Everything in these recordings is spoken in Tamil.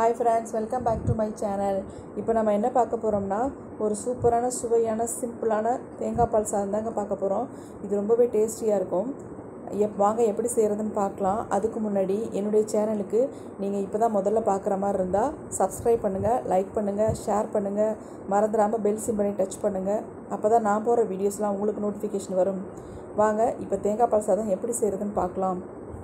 hi friends welcome back to my channel இப்போ நம்ம என்ன பார்க்க போகிறோம்னா ஒரு சூப்பரான சுவையான சிம்பிளான தேங்காய் பால் சாதம் தாங்க பார்க்க போகிறோம் இது ரொம்பவே டேஸ்டியாக இருக்கும் எப் வாங்க எப்படி செய்கிறதுன்னு பார்க்கலாம் அதுக்கு முன்னாடி என்னுடைய சேனலுக்கு நீங்கள் இப்போ தான் முதல்ல பார்க்குற மாதிரி இருந்தால் சப்ஸ்கிரைப் பண்ணுங்கள் லைக் பண்ணுங்கள் ஷேர் பண்ணுங்கள் மறந்துடாமல் பெல் சிம்பனை டச் பண்ணுங்கள் அப்போ தான் நான் போகிற வீடியோஸ்லாம் உங்களுக்கு நோட்டிஃபிகேஷன் வரும் வாங்க இப்போ தேங்காய் பால் சாதம் எப்படி செய்கிறதுன்னு பார்க்கலாம்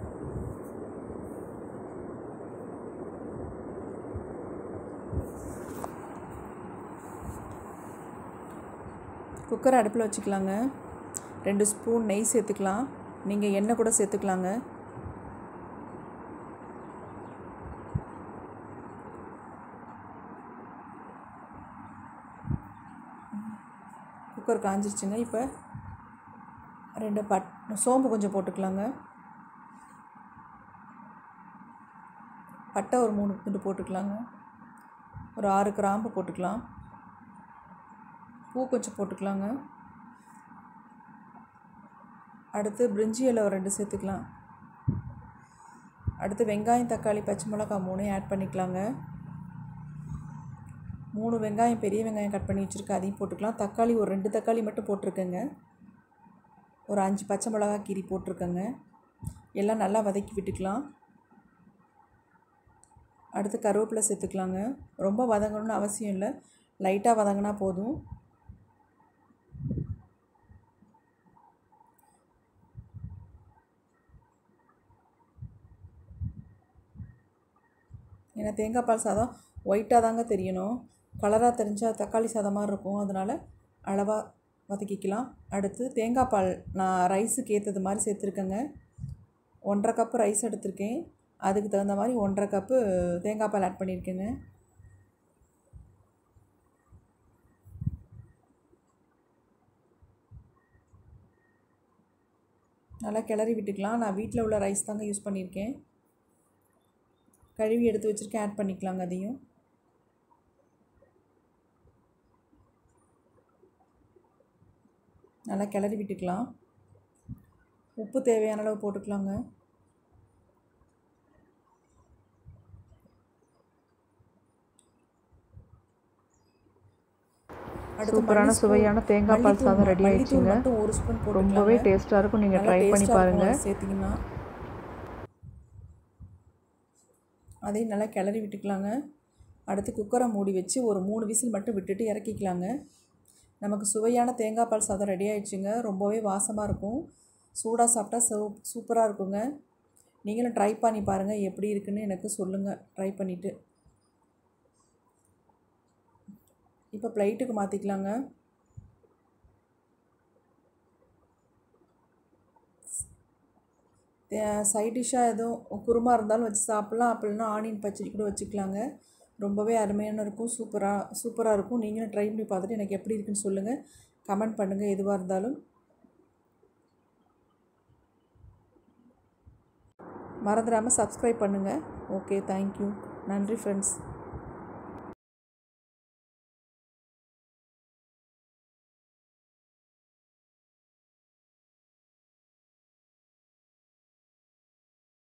குக்கர் அடுப்பில் வச்சுக்கலாங்க ரெண்டு ஸ்பூன் நெய் சேர்த்துக்கலாம் நீங்கள் எண்ணெய் கூட சேர்த்துக்கலாங்க குக்கர் காஞ்சிருச்சுங்க இப்போ ரெண்டு பட் சோம்பு கொஞ்சம் போட்டுக்கலாங்க பட்டை ஒரு மூணு துண்டு போட்டுக்கலாங்க ஒரு ஆறு கிராம்பு போட்டுக்கலாம் பூ கொஞ்சம் போட்டுக்கலாங்க அடுத்து பிரிஞ்சி இலை ஒரு ரெண்டு சேர்த்துக்கலாம் அடுத்து வெங்காயம் தக்காளி பச்சை மிளகா மூணையும் ஆட் பண்ணிக்கலாங்க மூணு வெங்காயம் பெரிய வெங்காயம் கட் பண்ணி வச்சுருக்கேன் அதையும் போட்டுக்கலாம் தக்காளி ஒரு ரெண்டு தக்காளி மட்டும் போட்டிருக்கேங்க ஒரு அஞ்சு பச்சை மிளகா கீரி போட்டிருக்கேங்க எல்லாம் நல்லா வதக்கி விட்டுக்கலாம் அடுத்து கருவேப்பிலை சேர்த்துக்கலாங்க ரொம்ப வதங்கணும்னு அவசியம் இல்லை லைட்டாக வதங்கினா போதும் ஏன்னா தேங்காய் பால் சாதம் ஒயிட்டாக தாங்க தெரியணும் கலராக தெரிஞ்சால் தக்காளி சாதம் மாதிரி இருக்கும் அதனால் அளவாக வதக்கிக்கலாம் அடுத்து தேங்காய் பால் நான் ரைஸுக்கு ஏற்றது மாதிரி சேர்த்துருக்கேங்க ஒன்றரை கப்பு ரைஸ் எடுத்திருக்கேன் அதுக்கு தகுந்த மாதிரி ஒன்றரை கப்பு தேங்காய் பால் ஆட் பண்ணியிருக்கேங்க நல்லா கிளறி விட்டுக்கலாம் நான் வீட்டில் உள்ள ரைஸ் தாங்க யூஸ் பண்ணியிருக்கேன் கழுவி எடுத்து வச்சுருக்கேன் ஆட் பண்ணிக்கலாங்க அதையும் நல்லா கிளறி விட்டுக்கலாம் உப்பு தேவையான அளவு போட்டுக்கலாங்க சூப்பரான சுவையான தேங்காய் பால் சாதம் ரெடி ஆயிடுச்சுங்க ஒரு ஸ்பூன் ரொம்பவே டேஸ்ட்டாக இருக்கும் நீங்கள் ட்ரை பண்ணி பாருங்கள் சேர்த்திங்கன்னா அதையும் நல்லா கிளறி விட்டுக்கலாங்க அடுத்து குக்கரை மூடி வச்சு ஒரு மூணு விசில் மட்டும் விட்டுட்டு இறக்கிக்கலாங்க நமக்கு சுவையான தேங்காய் பால் சாதம் ரெடி ஆயிடுச்சுங்க ரொம்பவே வாசமாக இருக்கும் சூடாக சாப்பிட்டா சூ சூப்பராக இருக்குங்க நீங்களும் ட்ரை பண்ணி பாருங்கள் எப்படி இருக்குன்னு எனக்கு சொல்லுங்கள் ட்ரை பண்ணிவிட்டு இப்போ ப்ளைட்டுக்கு மாற்றிக்கலாங்க சைட் டிஷ்ஷாக எதுவும் குருமா இருந்தாலும் வச்சு சாப்பிட்லாம் அப்படின்னா ஆனியன் பச்சடி கூட வச்சுக்கலாங்க ரொம்பவே அருமையான இருக்கும் சூப்பராக சூப்பராக இருக்கும் நீங்களும் ட்ரை பண்ணி பார்த்துட்டு எனக்கு எப்படி இருக்குன்னு சொல்லுங்கள் கமெண்ட் பண்ணுங்கள் எதுவாக இருந்தாலும் மறந்துடாமல் சப்ஸ்கிரைப் பண்ணுங்கள் ஓகே தேங்க்யூ நன்றி ஃப்ரெண்ட்ஸ்